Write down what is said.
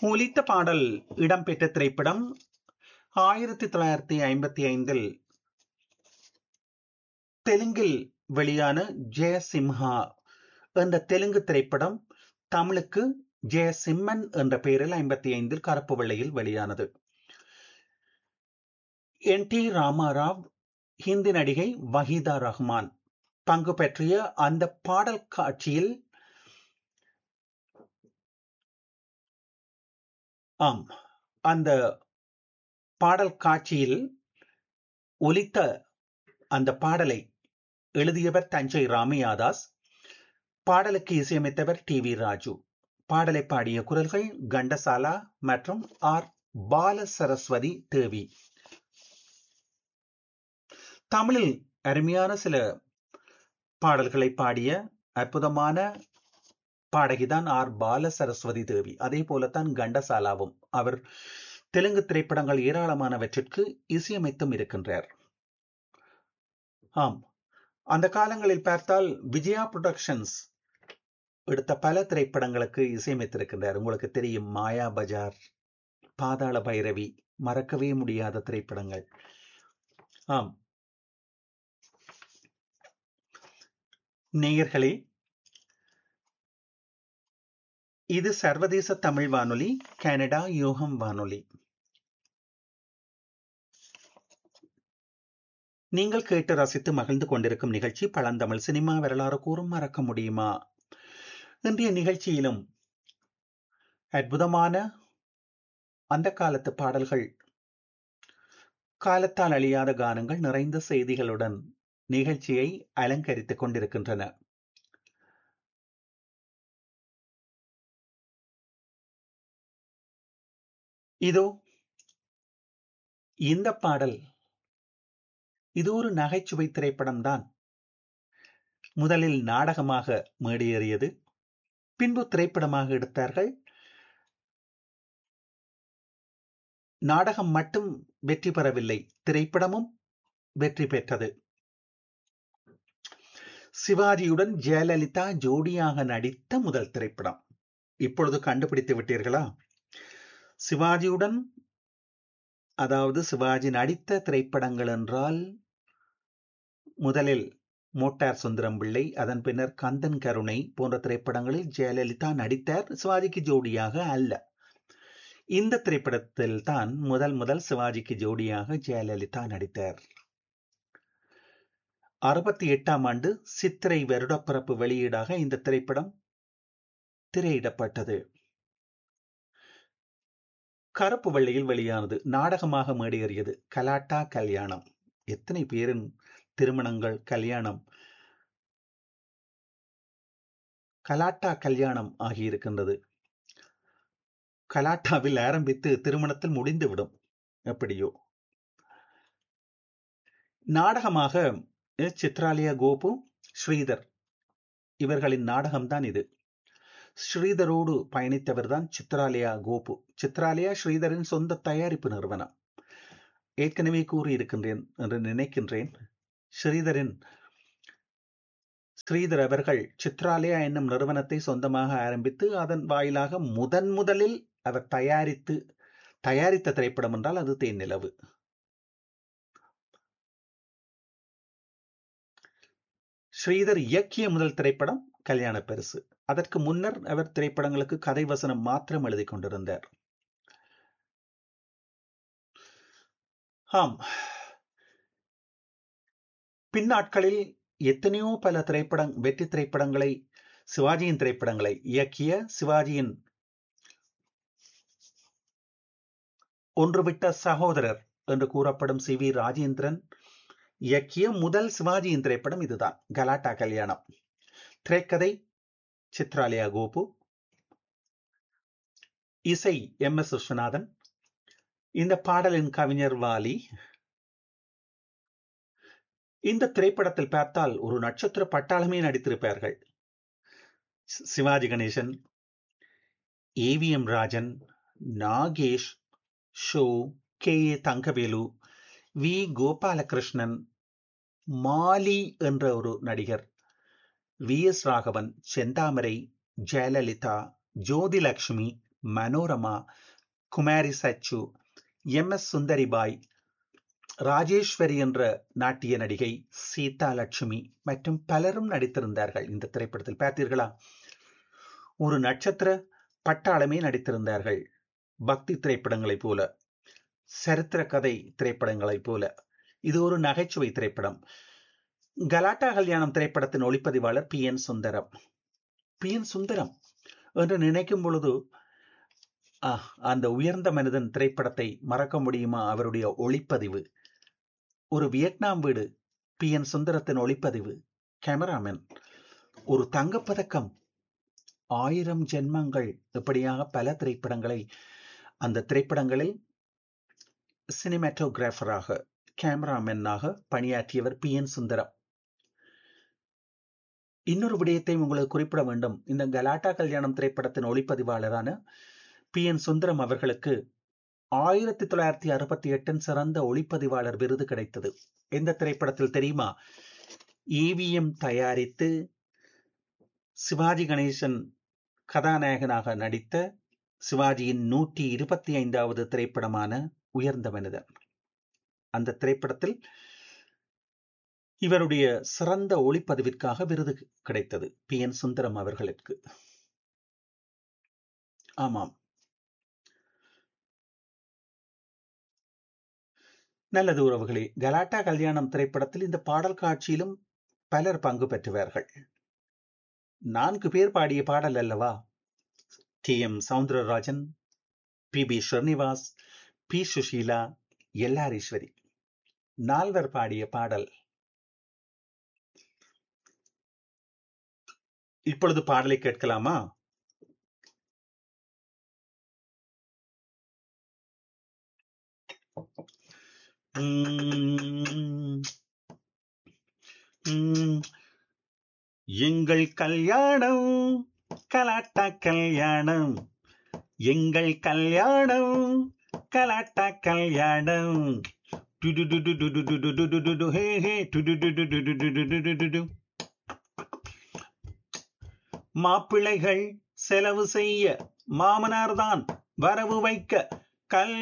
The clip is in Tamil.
ஒலித்த பாடல் இடம்பெற்ற திரைப்படம் ஆயிரத்தி தொள்ளாயிரத்தி ஐம்பத்தி ஐந்தில் தெலுங்கில் வெளியான ஜெயசிம்ஹா என்ற தெலுங்கு திரைப்படம் தமிழுக்கு ஜெயசிம்மன் என்ற பெயரில் ஐம்பத்தி ஐந்தில் கருப்பு வெள்ளையில் வெளியானது என் டி ராமாராவ் ஹிந்தி நடிகை வஹீதா ரஹ்மான் பங்கு பெற்றிய அந்த பாடல் காட்சியில் ஆம் அந்த பாடல் காட்சியில் ஒலித்த அந்த பாடலை எழுதியவர் தஞ்சை ராமையாதாஸ் பாடலுக்கு இசையமைத்தவர் டி வி ராஜு பாடலை பாடிய குரல்கள் கண்டசாலா மற்றும் ஆர் பால சரஸ்வதி தேவி தமிழில் அருமையான சில பாடல்களை பாடிய அற்புதமான பாடகிதான் ஆர் பால சரஸ்வதி தேவி அதே போலத்தான் கண்டசாலாவும் அவர் தெலுங்கு திரைப்படங்கள் ஏராளமானவற்றிற்கு இசையமைத்தும் இருக்கின்றார் ஆம் அந்த காலங்களில் பார்த்தால் விஜயா புரொடக்ஷன்ஸ் எடுத்த பல திரைப்படங்களுக்கு இசையமைத்திருக்கின்றார் உங்களுக்கு தெரியும் மாயா பஜார் பாதாள பைரவி மறக்கவே முடியாத திரைப்படங்கள் ஆம் நேயர்களே இது சர்வதேச தமிழ் வானொலி கனடா யோகம் வானொலி நீங்கள் கேட்டு ரசித்து மகிழ்ந்து கொண்டிருக்கும் நிகழ்ச்சி பழந்தமிழ் சினிமா வரலாறு கூறும் மறக்க முடியுமா இன்றைய நிகழ்ச்சியிலும் அற்புதமான அந்த காலத்து பாடல்கள் காலத்தால் அழியாத கானங்கள் நிறைந்த செய்திகளுடன் நிகழ்ச்சியை அலங்கரித்துக் கொண்டிருக்கின்றன இதோ இந்த பாடல் இது ஒரு நகைச்சுவை திரைப்படம் தான் முதலில் நாடகமாக மேடியேறியது பின்பு திரைப்படமாக எடுத்தார்கள் நாடகம் மட்டும் வெற்றி பெறவில்லை திரைப்படமும் வெற்றி பெற்றது சிவாஜியுடன் ஜெயலலிதா ஜோடியாக நடித்த முதல் திரைப்படம் இப்பொழுது கண்டுபிடித்து விட்டீர்களா சிவாஜியுடன் அதாவது சிவாஜி நடித்த திரைப்படங்கள் என்றால் முதலில் மோட்டார் சுந்தரம் பிள்ளை அதன் பின்னர் கந்தன் கருணை போன்ற திரைப்படங்களில் ஜெயலலிதா நடித்தார் சிவாஜிக்கு ஜோடியாக அல்ல இந்த திரைப்படத்தில் தான் முதல் முதல் சிவாஜிக்கு ஜோடியாக ஜெயலலிதா நடித்தார் அறுபத்தி எட்டாம் ஆண்டு சித்திரை வருடப்பிறப்பு வெளியீடாக இந்த திரைப்படம் திரையிடப்பட்டது கருப்பு வெள்ளையில் வெளியானது நாடகமாக மேடேறியது கலாட்டா கல்யாணம் எத்தனை பேரின் திருமணங்கள் கல்யாணம் கலாட்டா கல்யாணம் ஆகியிருக்கின்றது கலாட்டாவில் ஆரம்பித்து திருமணத்தில் முடிந்துவிடும் எப்படியோ நாடகமாக சித்ராலியா கோபு ஸ்ரீதர் இவர்களின் நாடகம்தான் இது ஸ்ரீதரோடு பயணித்தவர் தான் சித்ராலயா கோபு சித்ராலயா ஸ்ரீதரின் சொந்த தயாரிப்பு நிறுவனம் ஏற்கனவே கூறியிருக்கின்றேன் என்று நினைக்கின்றேன் ஸ்ரீதரின் ஸ்ரீதர் அவர்கள் சித்ராலயா என்னும் நிறுவனத்தை சொந்தமாக ஆரம்பித்து அதன் வாயிலாக முதன் முதலில் அவர் தயாரித்து தயாரித்த திரைப்படம் என்றால் அது தேனிலவு ஸ்ரீதர் இயக்கிய முதல் திரைப்படம் கல்யாண பரிசு அதற்கு முன்னர் அவர் திரைப்படங்களுக்கு கதை வசனம் மாத்திரம் எழுதி கொண்டிருந்தார் ஆம் பின்னாட்களில் எத்தனையோ பல திரைப்படம் வெற்றி திரைப்படங்களை சிவாஜியின் திரைப்படங்களை இயக்கிய சிவாஜியின் ஒன்றுவிட்ட சகோதரர் என்று கூறப்படும் சி வி ராஜேந்திரன் இயக்கிய முதல் சிவாஜியின் திரைப்படம் இதுதான் கலாட்டா கல்யாணம் திரைக்கதை சித்ராலயா கோபு இசை எம் எஸ் விஸ்வநாதன் இந்த பாடலின் கவிஞர் வாலி இந்த திரைப்படத்தில் பார்த்தால் ஒரு நட்சத்திர பட்டாளமே நடித்திருப்பார்கள் சிவாஜி கணேசன் ஏவிஎம் ராஜன் நாகேஷ் ஷோ K A Thangavelu V Gopalakrishnan Mali என்ற ஒரு நடிகர் V S Raghavan Senthamarai Jayalalithaa Jyothilakshmi Manorama Kumari Sachu M S Sundaribai Rajeshwari என்ற நாட்டிய நடிகை சீதா லட்சுமி மற்றும் பலரும் நடித்திருந்தார்கள் இந்த திரைப்படத்தில் பார்த்தீர்களா ஒரு நட்சத்திர பட்டாளமே நடித்திருந்தார்கள் பக்தி திரைப்படங்களைப் போல சரித்திர கதை திரைப்படங்களைப் போல இது ஒரு நகைச்சுவை திரைப்படம் கலாட்டா கல்யாணம் திரைப்படத்தின் ஒளிப்பதிவாளர் P N Sundaram P N Sundaram என்று நினைக்கும் பொழுது அந்த உயர்ந்த மனிதன் திரைப்படத்தை மறக்க முடியுமா அவருடைய ஒளிப்பதிவு ஒரு வியட்நாம் வீடு பி என் சுந்தரத்தின் ஒளிப்பதிவு கேமராமேன் ஒரு தங்கப்பதக்கம் ஆயிரம் ஜென்மங்கள் இப்படியாக பல திரைப்படங்களை அந்த திரைப்படங்களில் சினிமாட்டோகிராஃபராக கேமராமேனாக பணியாற்றியவர் பி என் சுந்தரம் இன்னொரு விடயத்தை உங்களுக்கு குறிப்பிட வேண்டும் இந்த கலாட்டா கல்யாணம் திரைப்படத்தின் ஒளிப்பதிவாளரான பி என் சுந்தரம் அவர்களுக்கு ஆயிரத்தி தொள்ளாயிரத்தி அறுபத்தி எட்டின் சிறந்த ஒளிப்பதிவாளர் விருது கிடைத்தது எந்த திரைப்படத்தில் தெரியுமா ஈவிஎம் தயாரித்து சிவாஜி கணேசன் கதாநாயகனாக நடித்த சிவாஜியின் நூற்றி இருபத்தி ஐந்தாவது திரைப்படமான உயர்ந்த மனிதன் அந்த திரைப்படத்தில் இவருடைய சிறந்த ஒளிப்பதிவிற்காக விருது கிடைத்தது பி என் சுந்தரம் அவர்களுக்கு ஆமாம் நல்லது உறவுகளே கலாட்டா கல்யாணம் திரைப்படத்தில் இந்த பாடல் காட்சியிலும் பலர் பங்கு பெற்றுவார்கள் நான்கு பேர் பாடிய பாடல் அல்லவா T M Soundararajan P B Srinivas P Susheela L R Eswari நால்வர் பாடிய பாடல் இப்பொழுது பாடலை கேட்கலாமா எங்கள் கல்யாணம் கலாட்டா கல்யாணம் எங்கள் கல்யாணம் கலாட்டா கல்யாணம் மாப்பிள்ளைகள் செலவு செய்ய மாமனார்தான் வரவு வைக்க கல்